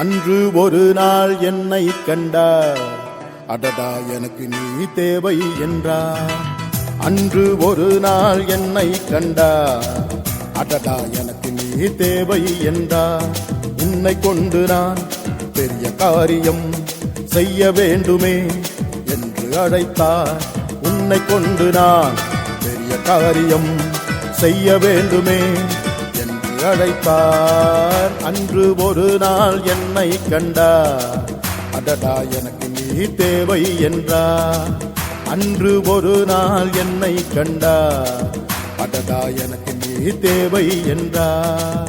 அன்று ஒரு நாள் என்னை கண்டார் அடடா எனக்கு நீ தேவை என்றார் அன்று ஒரு நாள் என்னை கண்டார் அடடா எனக்கு நீ தேவை என்றார் உன்னை கொண்டு நான் பெரிய காரியம் செய்ய வேண்டுமே என்று அழைத்தார் உன்னை கொண்டு நான் பெரிய காரியம் செய்ய வேண்டுமே என்று அழைத்தார் அன்று ஒரு நாள் என்னை கண்டார் அடடா எனக்கு நீ தேவை என்றார் அன்று ஒரு நாள் என்னை கண்டார் அடடா எனக்கு நீ தேவை என்றார்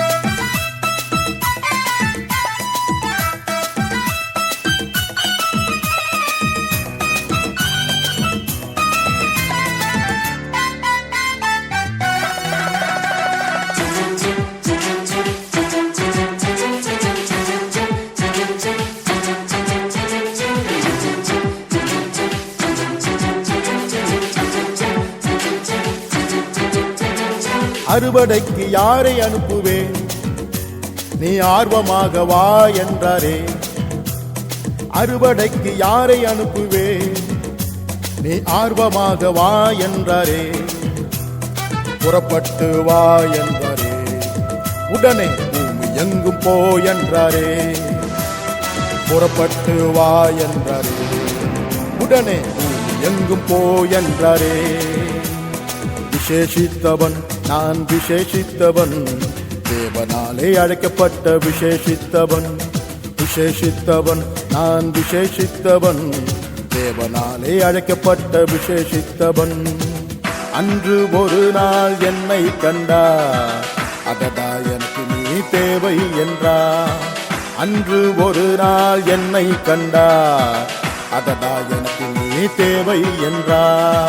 அறுவடைக்கு யாரை அனுப்புவேன் நீ ஆர்வமாக வா என்றாரே அறுவடைக்கு யாரை அனுப்புவேன் நீ ஆர்வமாக வா என்றாரே புறப்பட்டு வா என்றாரே உடனே பூமி எங்கும் போ என்றாரே புறப்பட்டு வா என்றாரே உடனே பூமி எங்கும் போ என்றாரே விசேஷித்தவன் நான் விசேஷித்தவன் தேவனாலே அழைக்கப்பட்ட விசேஷித்தவன் விசேஷித்தவன் நான் விசேஷித்தவன் தேவனாலே அழைக்கப்பட்ட விசேஷித்தவன் அன்று ஒரு நாள் என்னை கண்டா அடடா எனக்கு நீ தேவை என்றா அன்று ஒரு நாள் என்னை கண்டா அடடா எனக்கு நீ தேவை என்றா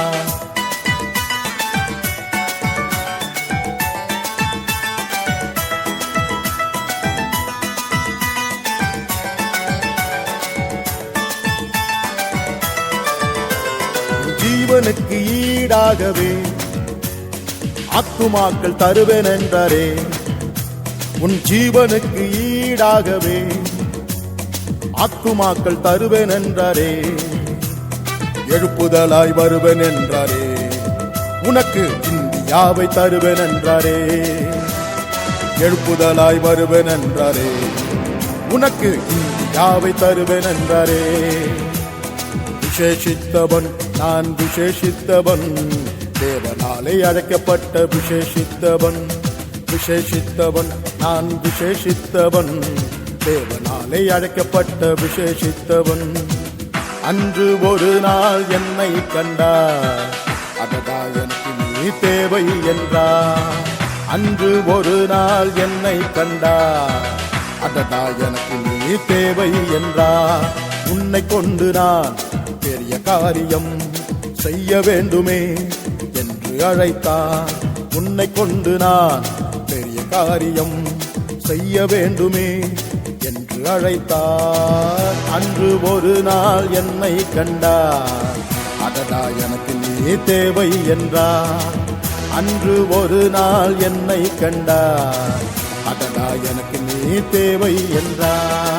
ஜீவனுக்கு ஈடாகவே ஆத்துமாக்கள் தருவேன் என்றாரே உன் ஜீவனுக்கு ஈடாகவே ஆத்துமாக்கள் தருவேன் என்றாரே எழுப்புதலாய் வருவேன் என்றாரே உனக்கு இந்தியாவை தருவேன் என்றாரே எழுப்புதலாய் வருவேன் என்றாரே உனக்கு இந்தியாவை தருவேன் என்றாரே விசேஷித்தவன் நான் விசேஷித்தவன் தேவனாலே அழைக்கப்பட்ட விசேஷித்தவன் விசேஷித்தவன் நான் விசேஷித்தவன் தேவனாலே அழைக்கப்பட்ட விசேஷித்தவன் அன்று ஒரு நாள் என்னை கண்டார் அதடா எனக்கு நீ தேவை என்றார் அன்று ஒரு நாள் என்னை கண்டார் அதடா எனக்கு நீ தேவை என்றார் உன்னை கொண்டு நான் பெரிய காரியம் செய்ய வேண்டுமே என்று அழைத்தார் உன்னை கொண்டு நான் பெரிய காரியம் செய்ய வேண்டுமே என்று அழைத்தார் அன்று ஒரு நாள் என்னை கண்டார் அதடா எனக்கு நீ தேவை என்றார் அன்று ஒரு நாள் என்னை கண்டார் அதடா எனக்கு நீ தேவை என்றார்